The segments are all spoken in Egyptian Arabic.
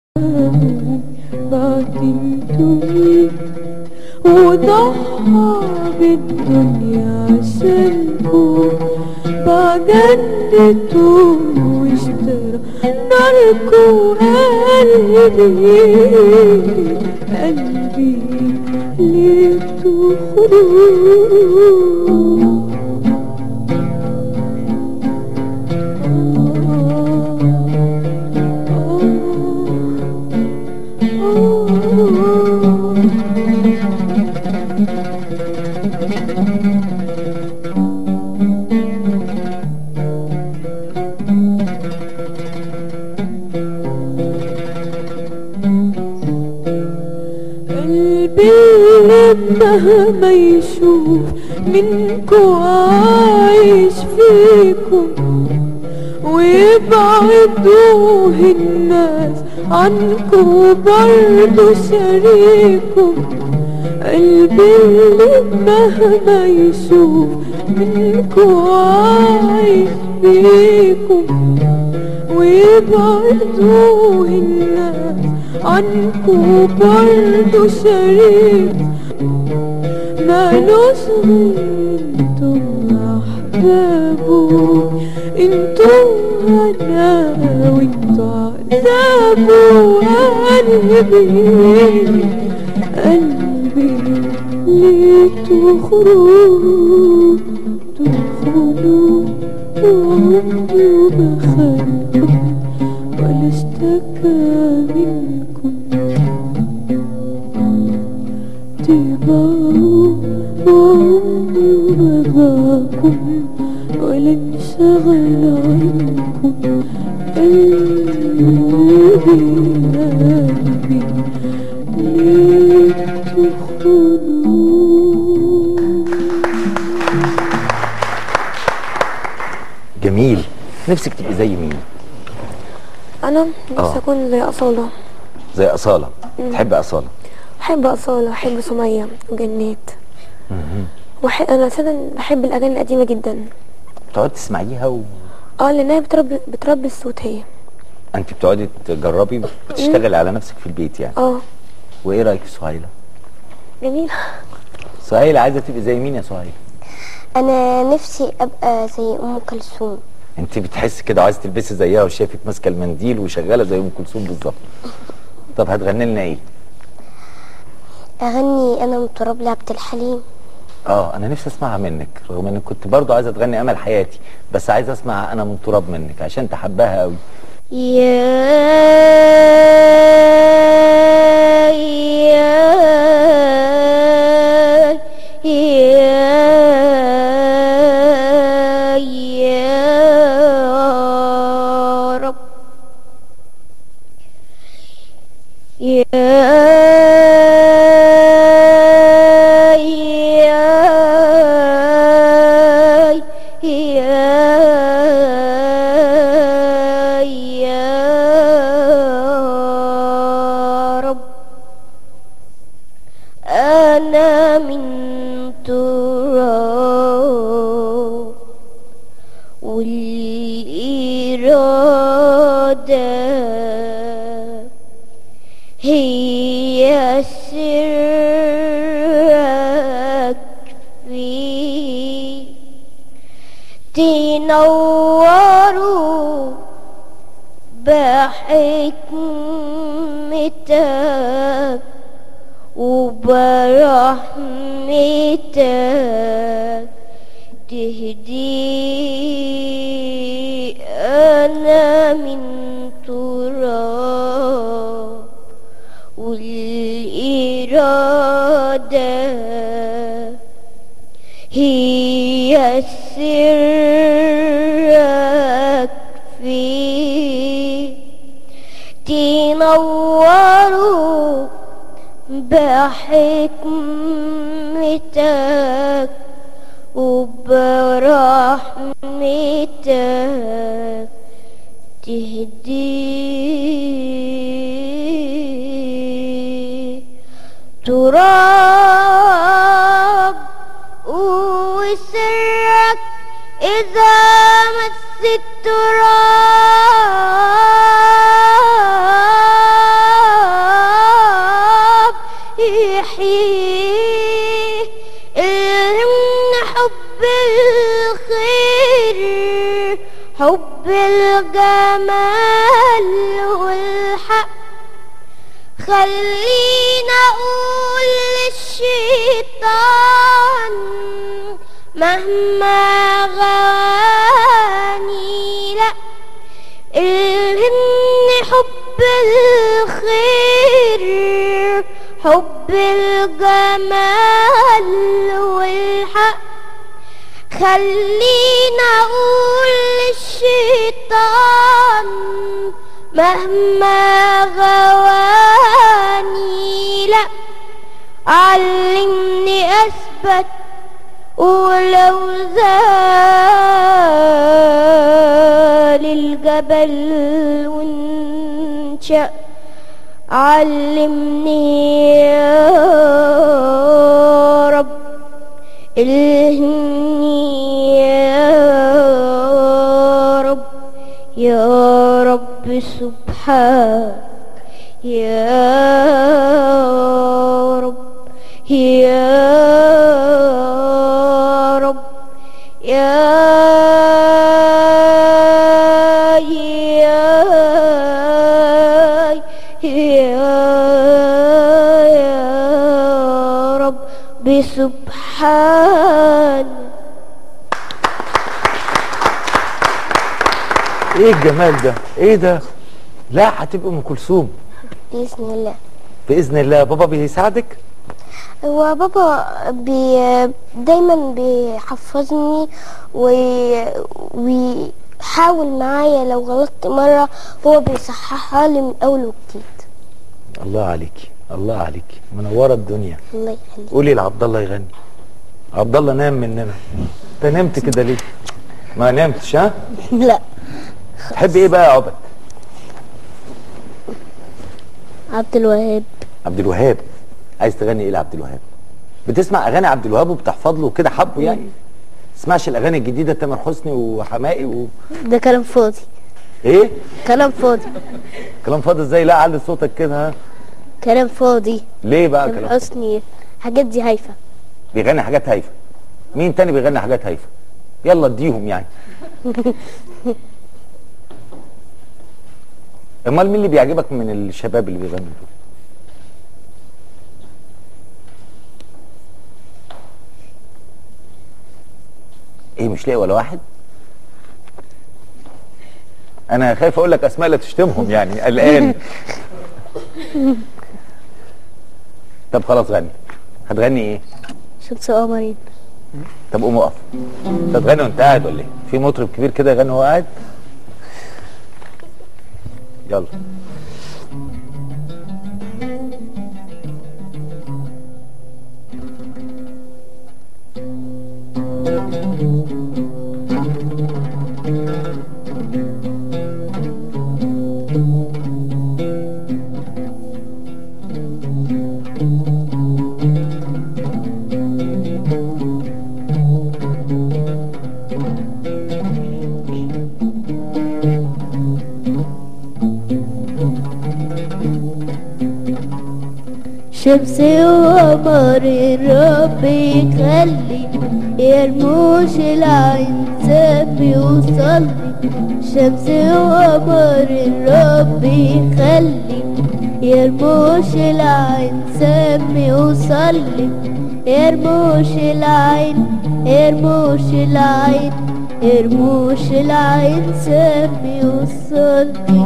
بعدين وضحى بالدنيا عشانكم باع جنته واشترى ناركو قلبي قلبي ليه تخرج قلبي مهما يشوف منكو عايش فيكم ويبعدوه الناس عنكو برضو شريكم قلبي اللي مهما يشوف منكو عايش فيكم ويبعدوه الناس عنكو برضو شريك مالوش غير انتم احبابه انتم انا وانتم عذابه قلبي قلبي ليه تخرجوا تدخلوا وعمري وبخلكم ولا اشتكى منكم تباعوا وعمري وبغاكم ولا انشغل عنكم قلبي قلبي ليه تخونوا جميل نفسك تبقي زي مين انا آه. نفسي اكون زي اصاله زي اصاله تحب اصاله بحب اصاله بحب سميه وجنات وح... انا اساسا بحب الاغاني القديمه جدا تقعد تسمعيها و... اه لانها بتربي بتربي الصوت هي انت بتقعدي تجربي بتشتغلي على نفسك في البيت يعني اه وايه رايك في سهيله جميل سهيله عايزه تبقي زي مين يا سهيله انا نفسي ابقى زي ام كلثوم انت بتحسي كده عايزه تلبسي زيها وشايفك ماسكه المنديل وشغاله زي ام كلثوم بالظبط طب هتغني لنا ايه اغني انا من تراب لعبد الحليم اه انا نفسي اسمعها منك رغم ان كنت برضو عايزه تغني امل حياتي بس عايزه اسمع انا من تراب منك عشان تحبها قوي يا يا يا يا رب يا يا يا يا رب أنا من تراب والإرادة هي سرك في تنوروا بحكمتك وبرحمتك تهدي أنا من تراب والإرادة هي سرك في تنوروا بحكمتك وبرحمتك تهدي تراب وسرك إذا مس يحييه إلهمنا حب الخير حب الجمال والحق خلينا اقول للشيطان مهما غواني لا الهمني حب الخير حب الجمال والحق خلينا اقول للشيطان مهما غواني لا علمني اثبت ولو زال الجبل وانشأ علمني يا رب الهمني يا رب يا رب سبحانك يا رب يا رب يا يا يا يا رب بسبحانك ايه الجمال ده ايه ده لا هتبقى ام كلثوم بإذن الله باذن الله بابا بيساعدك هو بابا بي دايما بيحفظني وي- ويحاول معايا لو غلطت مرة هو بيصححها لي من أول وجديد الله عليكي الله عليكي منوره الدنيا الله يخليك قولي لعبد الله يغني عبد الله نام مننا انت نمت كده ليه ما نمتش ها لا تحب ايه بقى يا عبد عبد الوهاب عبد الوهاب عايز تغني ايه لعبد الوهاب بتسمع اغاني عبد الوهاب وبتحفظ له كده حبه يعني تسمعش الاغاني الجديده تامر حسني وحماقي و... ده كلام فاضي ايه كلام فاضي كلام فاضي ازاي لا علي صوتك كده ها كلام فاضي ليه بقى تامر كلام حسني حاجات دي هايفة بيغني حاجات هايفه مين تاني بيغني حاجات هايفه يلا اديهم يعني امال مين اللي بيعجبك من الشباب اللي بيغنوا دول ايه مش لاقي ولا واحد انا خايف اقول لك اسماء لا تشتمهم يعني قلقان طب خلاص غني هتغني ايه شمس قمرين طب قوم اقف انت تغني وانت قاعد ولا ايه في مطرب كبير كده يغني وهو قاعد يلا شمسي وقمر الرب يخلي يرموش العين سامي وصلي شمسي وقمر الرب يخلي يرموش العين سامي وصلي يرموش العين يرموش العين يرموش العين سامي وصلي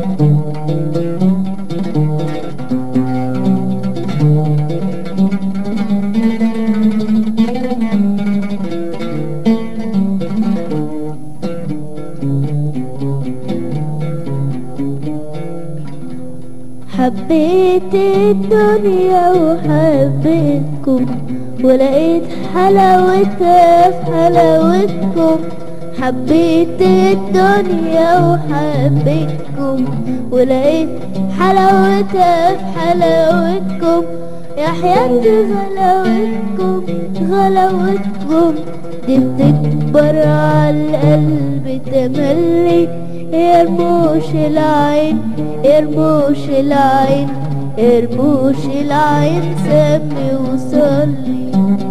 حبيت الدنيا وحبيتكم ولقيت حلاوتها في حلاوتكم حبيت الدنيا وحبيتكم ولقيت حلاوتها في حلاوتكم يا حياة غلاوتكم غلاوتكم دي بتكبر على القلب تملي يرموش العين يرموش العين ارموش العين سمي وصلي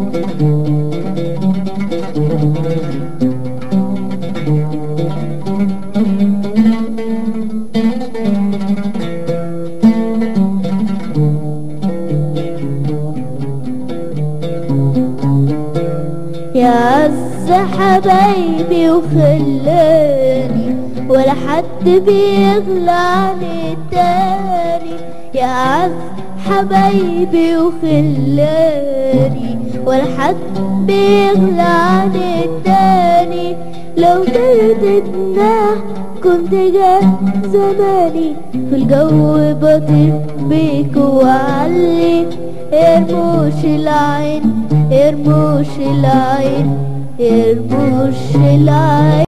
يا عز حبايبي وخلاني ولا حد بيغلى عن التاني يا عز حبايبي وخلاني ولا حد بيغلى عن التاني لو ترددنا كنت جه زماني في الجو بطير بيك وعلي ارموش العين ارموش العين ارموش العين